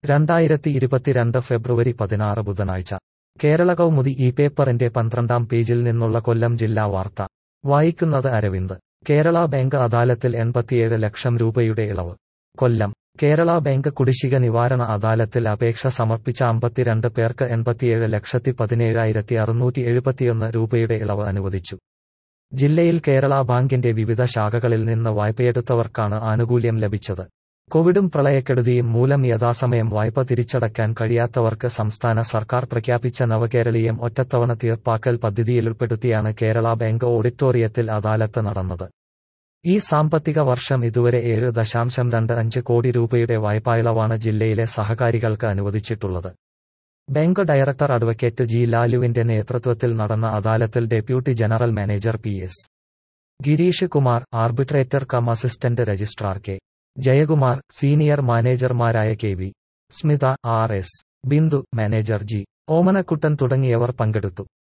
രണ്ടായിരത്തി ഇരുപത്തിരണ്ട് ഫെബ്രുവരി പതിനാറ് ബുധനാഴ്ച കേരള കൗമുദി ഈ പേപ്പറിന്റെ പന്ത്രണ്ടാം പേജിൽ നിന്നുള്ള കൊല്ലം ജില്ലാ വാർത്ത വായിക്കുന്നത് അരവിന്ദ് കേരള ബാങ്ക് അദാലത്തിൽ എൺപത്തിയേഴ് ലക്ഷം രൂപയുടെ ഇളവ് കൊല്ലം കേരള ബാങ്ക് കുടിശ്ശിക നിവാരണ അദാലത്തിൽ അപേക്ഷ സമർപ്പിച്ച അമ്പത്തിരണ്ട് പേർക്ക് എൺപത്തിയേഴ് ലക്ഷത്തി പതിനേഴായിരത്തി അറുന്നൂറ്റി എഴുപത്തിയൊന്ന് രൂപയുടെ ഇളവ് അനുവദിച്ചു ജില്ലയിൽ കേരള ബാങ്കിന്റെ വിവിധ ശാഖകളിൽ നിന്ന് വായ്പയെടുത്തവർക്കാണ് ആനുകൂല്യം ലഭിച്ചത് കോവിഡും പ്രളയക്കെടുതിയും മൂലം യഥാസമയം വായ്പ തിരിച്ചടയ്ക്കാൻ കഴിയാത്തവർക്ക് സംസ്ഥാന സർക്കാർ പ്രഖ്യാപിച്ച നവകേരളീയം ഒറ്റത്തവണ തീർപ്പാക്കൽ പദ്ധതിയിലുൾപ്പെടുത്തിയാണ് കേരള ബാങ്ക് ഓഡിറ്റോറിയത്തിൽ അദാലത്ത് നടന്നത് ഈ സാമ്പത്തിക വർഷം ഇതുവരെ ഏഴ് ദശാംശം രണ്ട് അഞ്ച് കോടി രൂപയുടെ വായ്പായിളവാണ് ജില്ലയിലെ സഹകാരികൾക്ക് അനുവദിച്ചിട്ടുള്ളത് ബാങ്ക് ഡയറക്ടർ അഡ്വക്കേറ്റ് ജി ലാലുവിന്റെ നേതൃത്വത്തിൽ നടന്ന അദാലത്തിൽ deputy general manager P S Girish Kumar arbitrator cum assistant registrar K Jayakumar senior മാനേജർമാരായ K V Smitha R S Bindu manager G Omanakuttan തുടങ്ങിയവർ പങ്കെടുത്തു